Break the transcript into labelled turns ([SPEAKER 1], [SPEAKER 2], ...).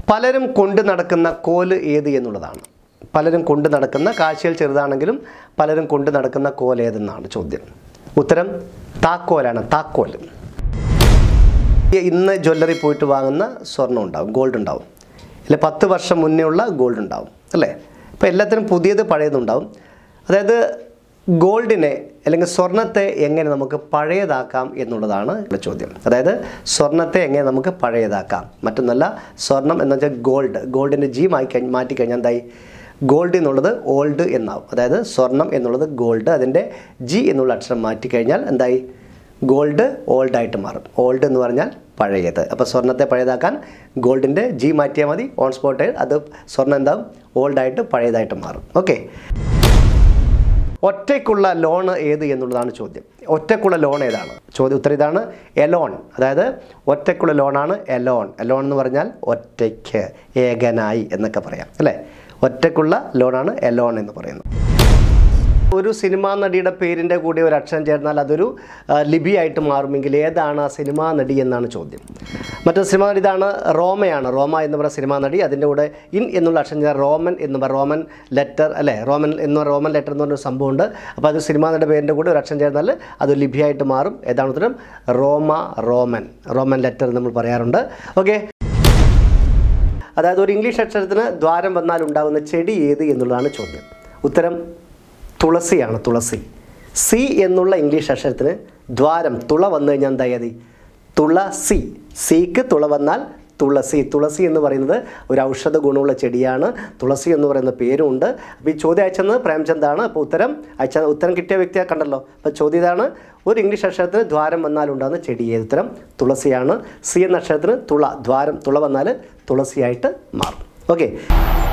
[SPEAKER 1] പലരും കൊണ്ട് നടക്കുന്ന കോല് ഏത് എന്നുള്ളതാണ് പലരും കൊണ്ട് നടക്കുന്ന കാഴ്ചയിൽ ചെറുതാണെങ്കിലും പലരും കൊണ്ട് നടക്കുന്ന കോൽ ഏതെന്നാണ് ചോദ്യം ഉത്തരം താക്കോലാണ് താക്കോൽ ഇന്ന് ജ്വല്ലറി പോയിട്ട് വാങ്ങുന്ന സ്വർണ്ണം ഉണ്ടാവും ഗോൾഡ് ഉണ്ടാവും അല്ലെ പത്ത് വർഷം മുന്നേ ഉള്ള ഗോൾഡ് ഉണ്ടാവും അല്ലേ ഇപ്പോൾ എല്ലാത്തിനും പുതിയത് പഴയതുണ്ടാവും അതായത് ഗോൾഡിനെ അല്ലെങ്കിൽ സ്വർണത്തെ എങ്ങനെ നമുക്ക് പഴയതാക്കാം എന്നുള്ളതാണ് ഇവിടെ ചോദ്യം അതായത് സ്വർണത്തെ എങ്ങനെ നമുക്ക് പഴയതാക്കാം മറ്റൊന്നല്ല സ്വർണം എന്ന് വെച്ചാൽ ഗോൾഡ് ഗോൾഡിൻ്റെ ജി മാറ്റി മാറ്റിക്കഴിഞ്ഞാൽ എന്തായി ഗോൾഡ് എന്നുള്ളത് ഓൾഡ് എന്നാവും അതായത് സ്വർണം എന്നുള്ളത് ഗോൾഡ് അതിൻ്റെ ജി എന്നുള്ള അക്ഷരം മാറ്റിക്കഴിഞ്ഞാൽ എന്തായി ഗോൾഡ് ഓൾഡ് ആയിട്ട് മാറും ഓൾഡ് എന്ന് പറഞ്ഞാൽ പഴയത് അപ്പോൾ സ്വർണ്ണത്തെ പഴയതാക്കാൻ ഗോൾഡിൻ്റെ ജി മാറ്റിയാൽ മതി ഓൺ സ്പോട്ട് അത് സ്വർണ്ണം എന്താവും ഓൾഡായിട്ട് പഴയതായിട്ട് മാറും ഓക്കെ ഒറ്റയ്ക്കുള്ള ലോൺ ഏത് എന്നുള്ളതാണ് ചോദ്യം ഒറ്റയ്ക്കുള്ള ലോൺ ഏതാണ് ചോദ്യം ഉത്തരം ഇതാണ് എലോൺ അതായത് ഒറ്റയ്ക്കുള്ള ലോണാണ് എലോൺ എലോൺ എന്ന് പറഞ്ഞാൽ ഒറ്റയ്ക്ക് ഏകനായി എന്നൊക്കെ പറയാം അല്ലേ ഒറ്റയ്ക്കുള്ള ലോണാണ് എലോൺ എന്ന് പറയുന്നത് ഒരു സിനിമാ നടിയുടെ പേരിൻ്റെ കൂടെ ഒരു അക്ഷരം ചേർന്നാൽ അതൊരു ആ, ലിപിയായിട്ട് മാറുമെങ്കിൽ ഏതാണ് ആ സിനിമാ നടി എന്നാണ് ചോദ്യം മറ്റൊരു സിനിമാ നടി ഇതാണ് റോമയാണ് റോമ എന്ന് പറയുന്ന സിനിമാ നടി അതിൻ്റെ കൂടെ ഇൻ എന്നുള്ള അക്ഷരം ചേർന്ന് റോമൻ എന്ന് പറയുന്ന റോമൻ ലെറ്റർ അല്ലേ റോമൻ എന്ന് പറയുന്ന റോമൻ ലെറ്റർ എന്ന് പറഞ്ഞൊരു സംഭവമുണ്ട് അപ്പോൾ അത് സിനിമാ നടിയുടെ പേരിൻ്റെ കൂടെ ഒരു അക്ഷരം ചേർന്നാൽ അത് ലിപിയായിട്ട് മാറും ഏതാണ് ഉത്തരം റോമ റോമൻ റോമൻ ലെറ്റർ നമ്മൾ പറയാറുണ്ട് ഓക്കെ അതായത് ഒരു ഇംഗ്ലീഷ് അക്ഷരത്തിന് ദ്വാരം വന്നാൽ ഉണ്ടാകുന്ന ചെടി ഏത് എന്നുള്ളതാണ് ചോദ്യം ഉത്തരം തുളസിയാണ് തുളസി സി എന്നുള്ള ഇംഗ്ലീഷ് അക്ഷരത്തിന് ദ്വാരം തുള വന്നു കഴിഞ്ഞാൽ എന്തായത് തുളസി സിക്ക് തുള വന്നാൽ തുളസി തുളസി എന്ന് പറയുന്നത് ഒരു ഔഷധ ഗുണമുള്ള ചെടിയാണ് തുളസി എന്ന് പറയുന്ന പേരുമുണ്ട് അപ്പോൾ ഈ ചോദ്യം അയച്ചത് പ്രേംചന്ദാണ് അപ്പോൾ ഉത്തരം അയച്ച ഉത്തരം കിട്ടിയ വ്യക്തിയെ കണ്ടല്ലോ അപ്പോൾ ചോദ്യം ഇതാണ് ഒരു ഇംഗ്ലീഷ് അക്ഷരത്തിന് ദ്വാരം വന്നാൽ ഉണ്ടാകുന്ന ചെടി ഏത് ഉത്തരം തുളസിയാണ് സി എന്ന അക്ഷരത്തിന് തുള ദ്വാരം തുള വന്നാൽ തുളസിയായിട്ട് മാറും ഓക്കെ